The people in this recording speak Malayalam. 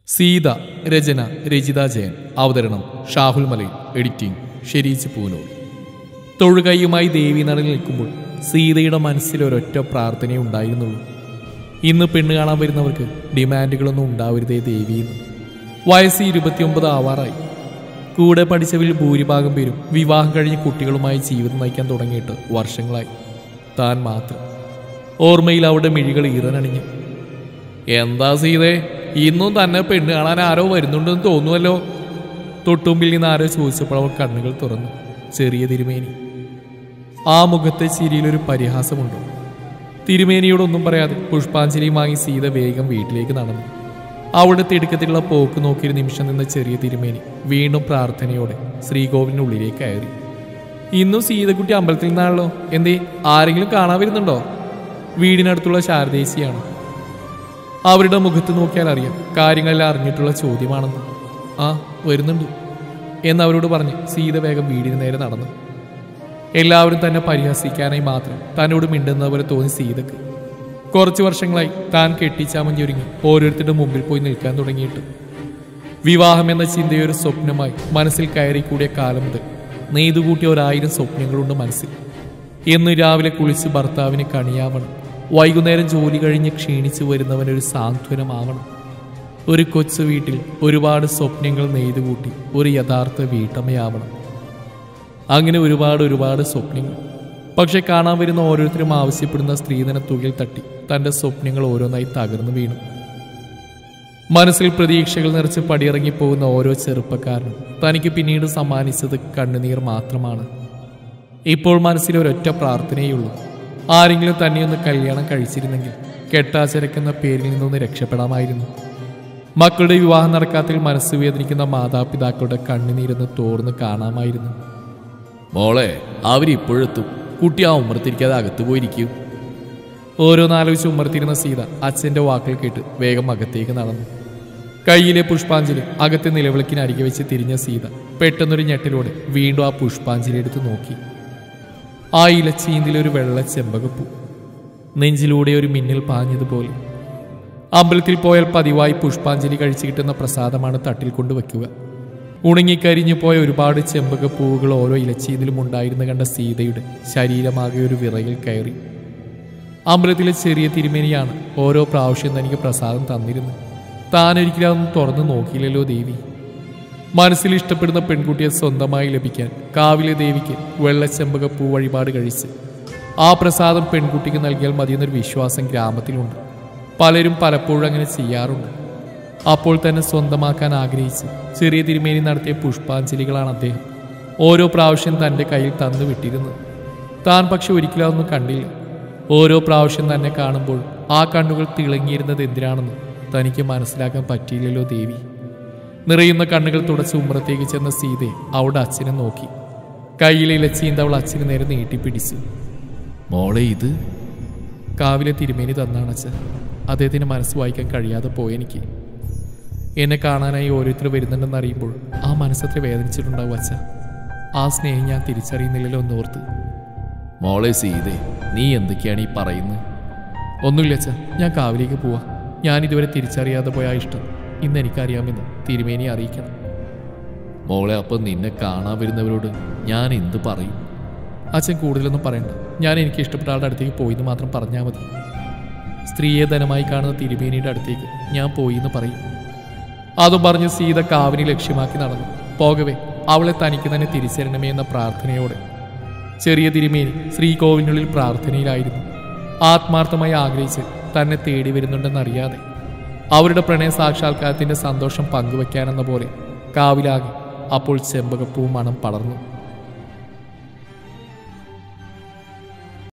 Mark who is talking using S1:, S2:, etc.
S1: സീത രചന രചിത ജയൻ അവതരണം ഷാഹുൽ മലയിൽ എഡിറ്റിംഗ് ഷെരീച്ച് പൂനൂർ തൊഴുകൈയുമായി ദേവി നടയിൽ നിൽക്കുമ്പോൾ സീതയുടെ മനസ്സിൽ ഒരൊറ്റ പ്രാർത്ഥനയേ ഉണ്ടായിരുന്നുള്ളൂ ഇന്ന് പെണ്ണ് കാണാൻ വരുന്നവർക്ക് ഡിമാൻഡുകളൊന്നും ഉണ്ടാവരുതേ ദേവിയെന്ന് വയസ്സ് ഇരുപത്തിയൊമ്പത് ആവാറായി കൂടെ പഠിച്ചവരിൽ ഭൂരിഭാഗം പേരും വിവാഹം കഴിഞ്ഞ് കുട്ടികളുമായി ജീവിതം നയിക്കാൻ തുടങ്ങിയിട്ട് വർഷങ്ങളായി താൻ മാത്രം ഓർമ്മയിൽ അവിടെ മിഴികൾ ഈറനണിഞ്ഞു എന്താ സീതേ ഇന്നും തന്നെ പെണ്ണ് കാണാൻ ആരോ വരുന്നുണ്ടെന്ന് തോന്നുമല്ലോ തൊട്ടുമ്പിൽ നിന്ന് ആരോ ചോദിച്ചപ്പോൾ അവൾ കണ്ണുകൾ തുറന്നു ചെറിയ തിരുമേനി ആ മുഖത്തെ ചിരിയിലൊരു പരിഹാസമുണ്ട് തിരുമേനിയോടൊന്നും പറയാതെ പുഷ്പാഞ്ജലി വാങ്ങി സീത വേഗം വീട്ടിലേക്ക് നടന്നു അവളുടെ തിടുക്കത്തിലുള്ള പോക്ക് നോക്കിയൊരു നിമിഷം നിന്ന ചെറിയ തിരുമേനി വീണ്ടും പ്രാർത്ഥനയോടെ ശ്രീകോവിലിനുള്ളിലേക്ക് കയറി ഇന്നും സീതക്കുട്ടി അമ്പലത്തിൽ നിന്നാണല്ലോ എന്തേ ആരെങ്കിലും കാണാൻ വരുന്നുണ്ടോ വീടിനടുത്തുള്ള ശാരദേശിയാണ് അവരുടെ മുഖത്ത് നോക്കിയാൽ അറിയാം കാര്യങ്ങളെല്ലാം അറിഞ്ഞിട്ടുള്ള ചോദ്യമാണെന്ന് ആ വരുന്നുണ്ട് എന്ന് അവരോട് പറഞ്ഞ് സീത വേഗം വീടിന് നേരെ നടന്നു എല്ലാവരും തന്നെ പരിഹസിക്കാനായി മാത്രം തന്നോട് മിണ്ടുന്ന പോലെ തോന്നി സീതക്ക് കുറച്ചു വർഷങ്ങളായി താൻ കെട്ടിച്ചാമഞ്ഞൊരുങ്ങി ഓരോരുത്തരുടെ മുമ്പിൽ പോയി നിൽക്കാൻ തുടങ്ങിയിട്ട് വിവാഹം എന്ന ചിന്തയൊരു സ്വപ്നമായി മനസ്സിൽ കയറി കൂടിയ കാലം മുതൽ നെയ്തുകൂട്ടിയ ഒരായിരം സ്വപ്നങ്ങളുണ്ട് മനസ്സിൽ എന്ന് രാവിലെ കുളിച്ച് ഭർത്താവിന് കണിയാവണം വൈകുന്നേരം ജോലി കഴിഞ്ഞ് ക്ഷീണിച്ചു വരുന്നവനൊരു സാന്ത്വനമാവണം ഒരു കൊച്ചു വീട്ടിൽ ഒരുപാട് സ്വപ്നങ്ങൾ നെയ്തുകൂട്ടി ഒരു യഥാർത്ഥ വീട്ടമ്മയാവണം അങ്ങനെ ഒരുപാട് ഒരുപാട് സ്വപ്നങ്ങൾ പക്ഷെ കാണാൻ വരുന്ന ഓരോരുത്തരും ആവശ്യപ്പെടുന്ന സ്ത്രീധന തുകയിൽ തട്ടി തന്റെ സ്വപ്നങ്ങൾ ഓരോന്നായി തകർന്നു വീണു മനസ്സിൽ പ്രതീക്ഷകൾ നിറച്ച് പടിയിറങ്ങി പോകുന്ന ഓരോ ചെറുപ്പക്കാരനും തനിക്ക് പിന്നീട് സമ്മാനിച്ചത് കണ്ണുനീർ മാത്രമാണ് ഇപ്പോൾ മനസ്സിൽ ഒരൊറ്റ പ്രാർത്ഥനയുള്ളൂ ആരെങ്കിലും തന്നെയൊന്ന് കല്യാണം കഴിച്ചിരുന്നെങ്കിൽ കെട്ടാചരക്കെന്ന പേരിൽ നിന്നൊന്ന് രക്ഷപ്പെടാമായിരുന്നു മക്കളുടെ വിവാഹം നടക്കാത്തതിൽ മനസ്സ് വേദനിക്കുന്ന മാതാപിതാക്കളുടെ കണ്ണുനീരൊന്ന് തോർന്ന് കാണാമായിരുന്നു മോളെ അവരിപ്പോഴെത്തും കുട്ടി ആ ഉമ്മറത്തിരിക്കാതെ അകത്ത് പോയിരിക്കും ഓരോന്നാലോചിച്ച് ഉമ്മറത്തിരുന്ന സീത അച്ഛന്റെ വാക്കുകൾ കേട്ട് വേഗം അകത്തേക്ക് നടന്നു കയ്യിലെ പുഷ്പാഞ്ജലി അകത്തെ നിലവിളക്കിന് അരികെ വെച്ച് തിരിഞ്ഞ സീത പെട്ടെന്നൊരു ഞെട്ടിലൂടെ വീണ്ടും ആ പുഷ്പാഞ്ജലി എടുത്ത് നോക്കി ആ ഇലച്ചീന്തിലൊരു വെള്ള ചെമ്പകപ്പൂ നെഞ്ചിലൂടെ ഒരു മിന്നൽ പാഞ്ഞതുപോലെ അമ്പലത്തിൽ പോയാൽ പതിവായി പുഷ്പാഞ്ജലി കഴിച്ചു കിട്ടുന്ന പ്രസാദമാണ് തട്ടിൽ കൊണ്ട് വെക്കുക ഉണങ്ങിക്കരിഞ്ഞു പോയ ഒരുപാട് ചെമ്പകപ്പൂവുകൾ ഓരോ ഇലച്ചീതിലും ഉണ്ടായിരുന്നു കണ്ട സീതയുടെ ശരീരമാകെ ഒരു വിറയിൽ കയറി അമ്പലത്തിലെ ചെറിയ തിരുമേനിയാണ് ഓരോ പ്രാവശ്യം തനിക്ക് പ്രസാദം തന്നിരുന്നത് താനൊരിക്കലും അതൊന്നും തുറന്നു നോക്കിയില്ലല്ലോ ദേവി മനസ്സിൽ ഇഷ്ടപ്പെടുന്ന പെൺകുട്ടിയെ സ്വന്തമായി ലഭിക്കാൻ കാവിലെ ദേവിക്ക് വെള്ളച്ചെമ്പകപ്പൂ വഴിപാട് കഴിച്ച് ആ പ്രസാദം പെൺകുട്ടിക്ക് നൽകിയാൽ മതിയെന്നൊരു വിശ്വാസം ഗ്രാമത്തിലുണ്ട് പലരും പലപ്പോഴും അങ്ങനെ ചെയ്യാറുണ്ട് അപ്പോൾ തന്നെ സ്വന്തമാക്കാൻ ആഗ്രഹിച്ച് ചെറിയ തിരുമേനി നടത്തിയ പുഷ്പാഞ്ജലികളാണ് അദ്ദേഹം ഓരോ പ്രാവശ്യം തൻ്റെ കയ്യിൽ തന്നു വിട്ടിരുന്നത് താൻ പക്ഷെ ഒരിക്കലും അതൊന്നും കണ്ടില്ല ഓരോ പ്രാവശ്യം തന്നെ കാണുമ്പോൾ ആ കണ്ണുകൾ തിളങ്ങിയിരുന്നത് എന്തിനാണെന്ന് തനിക്ക് മനസ്സിലാക്കാൻ പറ്റിയില്ലല്ലോ ദേവി നിറയുന്ന കണ്ണുകൾ തുടച്ച് ഉമ്മറത്തേക്ക് ചെന്ന സീതയെ അവിടെ അച്ഛനെ നോക്കി കയ്യിലെ ഇലച്ചീന്ത അവൾ അച്ഛന് നേരെ നീട്ടിപ്പിടിച്ചു മോളെ ഇത് കാവിലെ തിരുമേനി തന്നാണ് അച്ഛൻ അദ്ദേഹത്തിന് മനസ്സ് വായിക്കാൻ കഴിയാതെ പോയെനിക്ക് എന്നെ കാണാനായി ഓരോരുത്തർ വരുന്നുണ്ടെന്ന് അറിയുമ്പോൾ ആ മനസ്സത്ര വേദനിച്ചിട്ടുണ്ടാവും അച്ഛ ആ സ്നേഹം ഞാൻ തിരിച്ചറിയുന്നില്ലല്ലോ എന്നോർത്ത് മോളെ സീതേ നീ എന്തൊക്കെയാണ് ഈ പറയുന്നത് ഒന്നുമില്ല അച്ഛ ഞാൻ കാവിലേക്ക് പോവാ ഞാൻ ഇതുവരെ തിരിച്ചറിയാതെ പോയ ആ ഇഷ്ടം ഇന്ന് എനിക്കറിയാമെന്ന് തിരുമേനി അറിയിക്കണം മോളെ അപ്പം നിന്നെ കാണാൻ വരുന്നവരോട് ഞാൻ എന്ത് പറയും അച്ഛൻ കൂടുതലൊന്നും പറയണ്ട ഞാൻ എനിക്ക് ഇഷ്ടപ്പെട്ട ആളുടെ അടുത്തേക്ക് പോയിന്ന് മാത്രം പറഞ്ഞാൽ മതി സ്ത്രീയെ ധനമായി കാണുന്ന തിരുമേനിയുടെ അടുത്തേക്ക് ഞാൻ പോയി എന്ന് പറയും അതും പറഞ്ഞ് സീത കാവിനെ ലക്ഷ്യമാക്കി നടന്നു പോകവേ അവളെ തനിക്ക് തന്നെ തിരിച്ചറിയണമേ എന്ന പ്രാർത്ഥനയോടെ ചെറിയ തിരുമേനി ശ്രീകോവിലിനുള്ളിൽ പ്രാർത്ഥനയിലായിരുന്നു ആത്മാർത്ഥമായി ആഗ്രഹിച്ച് തന്നെ തേടി വരുന്നുണ്ടെന്നറിയാതെ അവരുടെ പ്രണയ സാക്ഷാത്കാരത്തിന്റെ സന്തോഷം പങ്കുവെക്കാനെന്ന പോലെ കാവിലാകെ അപ്പോൾ ചെമ്പകപ്പൂ മണം പടർന്നു